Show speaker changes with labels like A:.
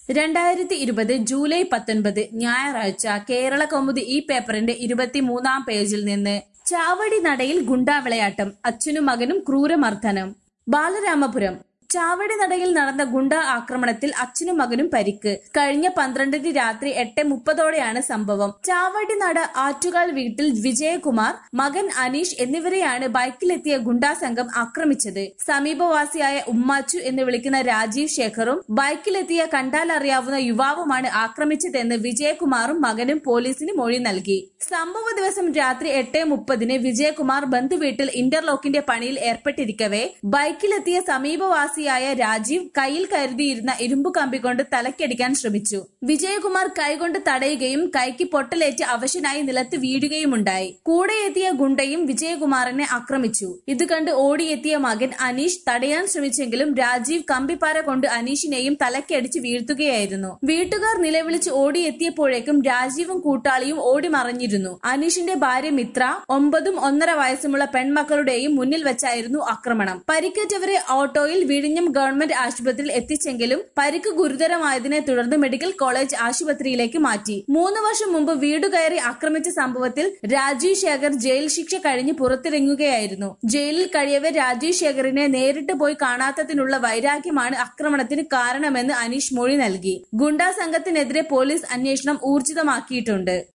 A: രണ്ടായിരത്തി ഇരുപത് ജൂലൈ പത്തൊൻപത് ഞായറാഴ്ച കേരള കൗമുദി ഈ പേപ്പറിന്റെ ഇരുപത്തിമൂന്നാം പേജിൽ നിന്ന് ചാവടി നടയിൽ ഗുണ്ടാവിളയാട്ടം അച്ഛനും മകനും ക്രൂരമർദ്ദനം ബാലരാമപുരം ചാവടി നടയിൽ നടന്ന ഗുണ്ട ആക്രമണത്തിൽ അച്ഛനും മകനും പരിക്ക് കഴിഞ്ഞ പന്ത്രണ്ടിന് രാത്രി എട്ട് മുപ്പതോടെയാണ് സംഭവം ചാവടി നട ആറ്റുകാൽ വീട്ടിൽ വിജയകുമാർ മകൻ അനീഷ് എന്നിവരെയാണ് ബൈക്കിലെത്തിയ ഗുണ്ടാ സംഘം ആക്രമിച്ചത് സമീപവാസിയായ ഉമ്മാച്ചു എന്ന് വിളിക്കുന്ന രാജീവ് ശേഖറും ബൈക്കിലെത്തിയ കണ്ടാൽ അറിയാവുന്ന യുവാവുമാണ് ആക്രമിച്ചതെന്ന് വിജയകുമാറും മകനും പോലീസിന് മൊഴി നൽകി സംഭവ ദിവസം രാത്രി എട്ട് മുപ്പതിന് വിജയകുമാർ ബന്ധുവീട്ടിൽ ഇന്റർലോക്കിന്റെ പണിയിൽ ഏർപ്പെട്ടിരിക്കവേ ബൈക്കിലെത്തിയ സമീപവാസിയായ രാജീവ് കയ്യിൽ കരുതിയിരുന്ന ഇരുമ്പു കമ്പി കൊണ്ട് തലക്കടിക്കാൻ ശ്രമിച്ചു വിജയകുമാർ കൈകൊണ്ട് തടയുകയും കൈക്ക് പൊട്ടലേറ്റ് അവശനായി നിലത്ത് വീഴുകയുമുണ്ടായി കൂടെ എത്തിയ ഗുണ്ടയും വിജയകുമാറിനെ ആക്രമിച്ചു ഇത് കണ്ട് ഓടിയെത്തിയ മകൻ അനീഷ് തടയാൻ ശ്രമിച്ചെങ്കിലും രാജീവ് കമ്പിപ്പാര കൊണ്ട് അനീഷിനെയും തലക്കടിച്ച് വീഴ്ത്തുകയായിരുന്നു വീട്ടുകാർ നിലവിളിച്ച് ഓടിയെത്തിയപ്പോഴേക്കും രാജീവും കൂട്ടാളിയും ഓടി മറഞ്ഞിരുന്നു അനീഷിന്റെ ഭാര്യ മിത്ര ഒമ്പതും ഒന്നര വയസ്സുമുള്ള പെൺമക്കളുടെയും മുന്നിൽ വെച്ചായിരുന്നു ആക്രമണം പരിക്കേറ്റവരെ ഓട്ടോയിൽ വിഴിഞ്ഞം ഗവൺമെന്റ് ആശുപത്രിയിൽ എത്തിച്ചെങ്കിലും പരിക്ക് ഗുരുതരമായതിനെ തുടർന്ന് മെഡിക്കൽ കോളേജ് ആശുപത്രിയിലേക്ക് മാറ്റി മൂന്ന് വർഷം മുമ്പ് വീട് കയറി ആക്രമിച്ച സംഭവത്തിൽ രാജീവ് ശേഖർ ജയിൽ ശിക്ഷ കഴിഞ്ഞ് പുറത്തിറങ്ങുകയായിരുന്നു ജയിലിൽ കഴിയവെ രാജീവ് ശേഖറിനെ നേരിട്ട് പോയി കാണാത്തതിനുള്ള വൈരാഗ്യമാണ് ആക്രമണത്തിന് കാരണമെന്ന് അനീഷ് മൊഴി നൽകി ഗുണ്ടാ സംഘത്തിനെതിരെ പോലീസ് അന്വേഷണം ഊർജിതമാക്കിയിട്ടുണ്ട്